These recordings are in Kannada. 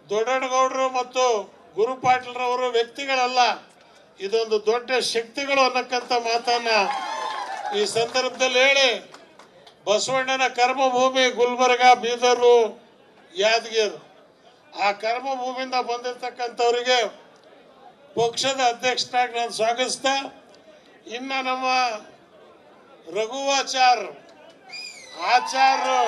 ದೊಡ್ಡಗೌಡರು ಮತ್ತು ಗುರು ಪಾಟೀಲ್ರವರು ವ್ಯಕ್ತಿಗಳಲ್ಲ ಇದೊಂದು ದೊಡ್ಡ ಶಕ್ತಿಗಳು ಅನ್ನಕ್ಕಂಥ ಮಾತನ್ನ ಈ ಸಂದರ್ಭದಲ್ಲಿ ಹೇಳಿ ಬಸವಣ್ಣನ ಕರ್ಮಭೂಮಿ ಗುಲ್ಬರ್ಗ ಬೀದರು ಯಾದಗಿರ್ ಆ ಕರ್ಮಭೂಮಿಯಿಂದ ಬಂದಿರತಕ್ಕಂಥವರಿಗೆ ಪಕ್ಷದ ಅಧ್ಯಕ್ಷನಾಗಿ ನಾನು ಸ್ವಾಗತಿಸ್ತಾ ಇನ್ನು ನಮ್ಮ ರಘುವಾಚಾರ್ ಆಚಾರ್ರು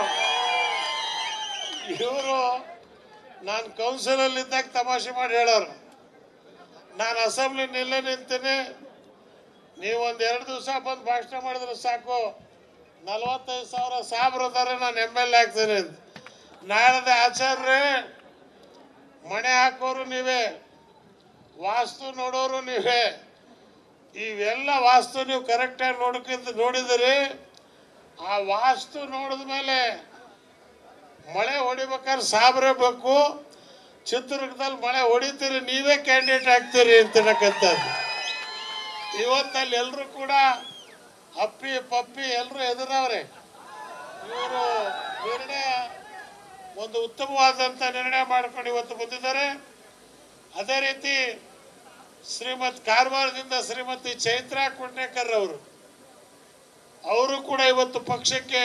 ಇವರು ನಾನು ಕೌನ್ಸಿಲಲ್ಲಿ ಇದ್ದಾಗ ತಮಾಷೆ ಮಾಡಿ ಹೇಳೋರು ನಾನು ಅಸೆಂಬ್ಲಿ ನಿಲ್ಲೇ ನಿಂತೀನಿ ನೀವು ಒಂದು ಎರಡು ದಿವಸ ಬಂದು ಭಾಷಣ ಮಾಡಿದ್ರೆ ಸಾಕು ನಲವತ್ತೈದು ಸಾವಿರ ಸಾಬ್ರು ಅದಾರೆ ನಾನು ಎಮ್ ಎಲ್ ಎ ಆಗ್ತೀನಿ ಅಂತ ನಾಳೆ ಆಚಾರ್ಯ ಮಣೆ ಹಾಕೋರು ನೀವೇ ವಾಸ್ತು ನೋಡೋರು ನೀವೇ ಇವೆಲ್ಲ ವಾಸ್ತು ನೀವು ಕರೆಕ್ಟಾಗಿ ನೋಡ್ಕಿಂತ ನೋಡಿದಿರಿ ಆ ವಾಸ್ತು ನೋಡಿದ ಮೇಲೆ ಮಳೆ ಹೊಡಿಬೇಕಾದ್ರೆ ಸಾಬ್ರೇ ಬೇಕು ಚಿತ್ರದುರ್ಗದಲ್ಲಿ ಮಳೆ ಹೊಡಿತೀರಿ ನೀವೇ ಕ್ಯಾಂಡಿಡೇಟ್ ಆಗ್ತೀರಿ ಅಂತಕ್ಕಂಥದ್ದು ಇವತ್ತಲ್ಲಿ ಎಲ್ಲರೂ ಕೂಡ ಅಪ್ಪಿ ಪಪ್ಪಿ ಎಲ್ಲರೂ ಎದುರವ್ರೆ ಇವರು ನಿರ್ಣಯ ಒಂದು ಉತ್ತಮವಾದಂಥ ನಿರ್ಣಯ ಮಾಡ್ಕೊಂಡು ಇವತ್ತು ಬಂದಿದ್ದಾರೆ ಅದೇ ರೀತಿ ಶ್ರೀಮತ್ ಕಾರವಾರದಿಂದ ಶ್ರೀಮತಿ ಚೈತ್ರಾ ಕುಂಟೇಕರ್ ಅವರು ಅವರು ಕೂಡ ಇವತ್ತು ಪಕ್ಷಕ್ಕೆ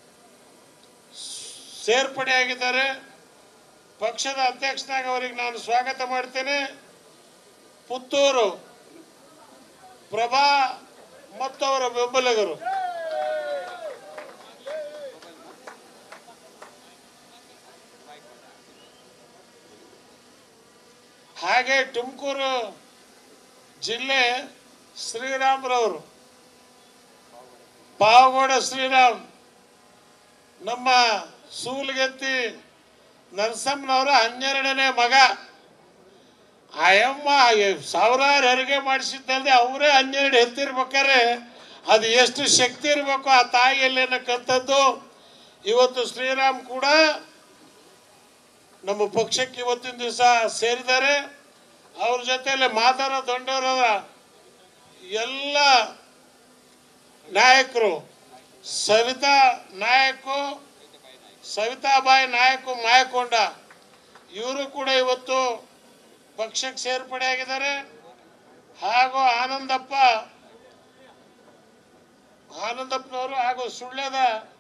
ಸೇರ್ಪಡೆಯಾಗಿದ್ದಾರೆ ಪಕ್ಷದ ಅಧ್ಯಕ್ಷನಾಗಿ ಅವರಿಗೆ ನಾನು ಸ್ವಾಗತ ಮಾಡ್ತೇನೆ ಪುತ್ತೂರು ಪ್ರಭಾ ಮತ್ತು ಅವರ ಬೆಂಬಲಿಗರು ಹಾಗೆ ತುಮಕೂರು ಜಿಲ್ಲೆ ಶ್ರೀರಾಮ್ರವರು ಪಾವಗೌಡ ಶ್ರೀರಾಮ್ ನಮ್ಮ ಸೂಲಗೆತ್ತಿ ನರಸಮ್ಮನವರ ಹನ್ನೆರಡನೇ ಮಗ ಆಯಮ್ಮ ಸಾವಿರಾರು ಹೆರಿಗೆ ಮಾಡಿಸಿದ್ದಲ್ಲದೆ ಅವರೇ ಹನ್ನೆರಡು ಎತ್ತಿರ್ಬೇಕಾರೆ ಅದು ಎಷ್ಟು ಶಕ್ತಿ ಇರಬೇಕು ಆ ತಾಯಿಯಲ್ಲಿ ಅನ್ನಕ್ಕಂಥದ್ದು ಇವತ್ತು ಶ್ರೀರಾಮ್ ಕೂಡ ನಮ್ಮ ಪಕ್ಷಕ್ಕೆ ಇವತ್ತಿನ ದಿವಸ ಸೇರಿದ್ದಾರೆ ಅವ್ರ ಜೊತೆಯಲ್ಲಿ ಮಾತಾಡೋ ದೊಡ್ಡವರ ಎಲ್ಲ ನಾಯಕರು ಸವಿತಾ ನಾಯಕು ಸವಿತಾಬಾಯಿ ನಾಯಕು ಮಾಯಕೊಂಡ ಇವರು ಕೂಡ ಇವತ್ತು ಪಕ್ಷಕ್ಕೆ ಸೇರ್ಪಡೆಯಾಗಿದ್ದಾರೆ ಹಾಗೂ ಆನಂದಪ್ಪ ಆನಂದಪ್ಪನವರು ಹಾಗೂ ಸುಳ್ಯದ